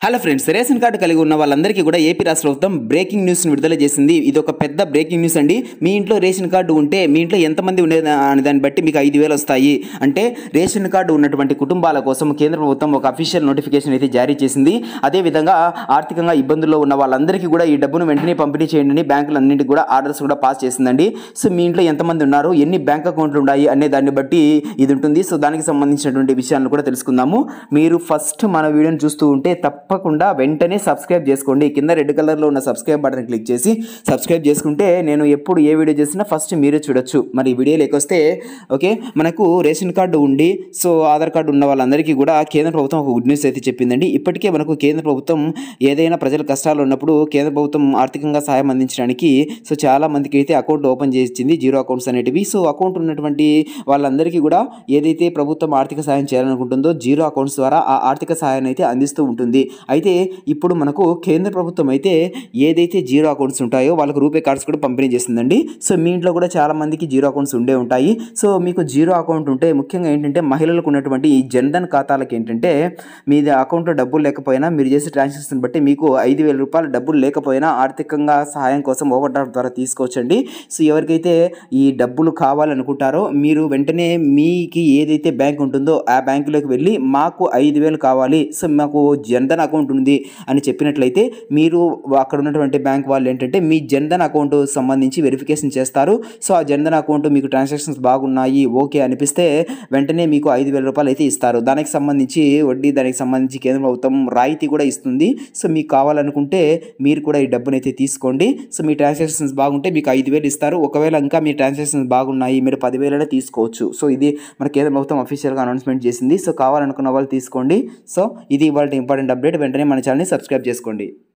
hello friends ration card కలిగి ఉన్న వాళ్ళందరికీ కూడా ఏపీ రాష్ట్ర ప్రభుత్వం బ్రేకింగ్ న్యూస్ని విడుదల చేసింది ఇది ఒక పెద్ద బ్రేకింగ్ న్యూస్ అండి మీ ఇంట్లో రేషన్ కార్డు ఉంటే మీ ఇంట్లో ఎంతమంది ఉండే అనే దాన్ని బట్టి మీకు ఐదు వేలు వస్తాయి అంటే రేషన్ కార్డు ఉన్నటువంటి కుటుంబాల కోసం కేంద్ర ప్రభుత్వం ఒక అఫీషియల్ నోటిఫికేషన్ అయితే జారీ చేసింది అదేవిధంగా ఆర్థికంగా ఇబ్బందుల్లో ఉన్న వాళ్ళందరికీ కూడా ఈ డబ్బును వెంటనే పంపిణీ చేయండి అని బ్యాంకులన్నింటికి కూడా ఆర్డర్స్ కూడా పాస్ చేసిందండి సో మీ ఇంట్లో ఎంతమంది ఉన్నారు ఎన్ని బ్యాంక్ అకౌంట్లు ఉన్నాయి అనే దాన్ని బట్టి ఇది ఉంటుంది సో దానికి సంబంధించినటువంటి విషయాలను కూడా తెలుసుకుందాము మీరు ఫస్ట్ మన వీడియోని చూస్తూ ఉంటే తప్పకుండా వెంటనే సబ్స్క్రైబ్ చేసుకోండి కింద రెడ్ కలర్లో ఉన్న సబ్స్క్రైబ్ బటన్ క్లిక్ చేసి సబ్స్క్రైబ్ చేసుకుంటే నేను ఎప్పుడు ఏ వీడియో చేసినా ఫస్ట్ మీరే చూడొచ్చు మరి ఈ వీడియో లేకొస్తే ఓకే మనకు రేషన్ కార్డు ఉండి సో ఆధార్ కార్డు ఉన్న వాళ్ళందరికీ కూడా కేంద్ర ప్రభుత్వం ఒక గుడ్ న్యూస్ అయితే చెప్పిందండి ఇప్పటికే మనకు కేంద్ర ప్రభుత్వం ఏదైనా ప్రజల కష్టాలు ఉన్నప్పుడు కేంద్ర ప్రభుత్వం ఆర్థికంగా సహాయం అందించడానికి సో చాలా మందికి అయితే అకౌంట్ ఓపెన్ చేసింది జీరో అకౌంట్స్ అనేటివి సో అకౌంట్ ఉన్నటువంటి వాళ్ళందరికీ కూడా ఏదైతే ప్రభుత్వం ఆర్థిక సహాయం చేయాలనుకుంటుందో జీరో అకౌంట్స్ ద్వారా ఆ ఆర్థిక సహాయాన్ని అయితే అందిస్తూ ఉంటుంది అయితే ఇప్పుడు మనకు కేంద్ర ప్రభుత్వం అయితే ఏదైతే జీరో అకౌంట్స్ ఉంటాయో వాళ్ళకు రూపే కార్డ్స్ కూడా పంపిణీ చేసిందండి సో మీ ఇంట్లో కూడా చాలా మందికి జీరో అకౌంట్స్ ఉండే ఉంటాయి సో మీకు జీరో అకౌంట్ ఉంటే ముఖ్యంగా ఏంటంటే మహిళలకు ఉన్నటువంటి ఈ జన్ధన్ ఖాతాలకు ఏంటంటే మీ అకౌంట్లో డబ్బులు లేకపోయినా మీరు చేసే ట్రాన్సాక్షన్ బట్టి మీకు ఐదు వేల రూపాయలు డబ్బులు లేకపోయినా ఆర్థికంగా సహాయం కోసం ఓవర్ డ్రాఫ్ట్ ద్వారా తీసుకోవచ్చండి సో ఎవరికైతే ఈ డబ్బులు కావాలనుకుంటారో మీరు వెంటనే మీకు ఏదైతే బ్యాంక్ ఉంటుందో ఆ బ్యాంకులోకి వెళ్ళి మాకు ఐదు వేలు కావాలి సో మాకు జన్ధన్ అకౌంట్ ఉంది అని చెప్పినట్లయితే మీరు అక్కడ ఉన్నటువంటి బ్యాంక్ వాళ్ళు ఏంటంటే మీ జన్ధన్ అకౌంట్ సంబంధించి వెరిఫికేషన్ చేస్తారు సో ఆ జన్ధన్ అకౌంట్ మీకు ట్రాన్సాక్షన్స్ బాగున్నాయి ఓకే అనిపిస్తే వెంటనే మీకు ఐదు వేల రూపాయలు అయితే ఇస్తారు దానికి సంబంధించి వడ్డీ దానికి సంబంధించి కేంద్ర ప్రభుత్వం రాయితీ కూడా ఇస్తుంది సో మీకు కావాలనుకుంటే మీరు కూడా ఈ డబ్బును అయితే తీసుకోండి సో మీ ట్రాన్సాక్షన్స్ బాగుంటే మీకు ఐదు వేలు ఇస్తారు ఒకవేళ ఇంకా మీ ట్రాన్సాక్షన్స్ బాగున్నాయి మీరు పదివేలైనా తీసుకోవచ్చు సో ఇది మన కేంద్ర ప్రభుత్వం అఫీషియల్గా అనౌన్స్మెంట్ చేసింది సో కావాలనుకున్న వాళ్ళు తీసుకోండి సో ఇది ఇవాళ ఇంపార్టెంట్ అప్డేట్ వెంటనే మన ఛానల్ని సబ్స్క్రైబ్ చేసుకోండి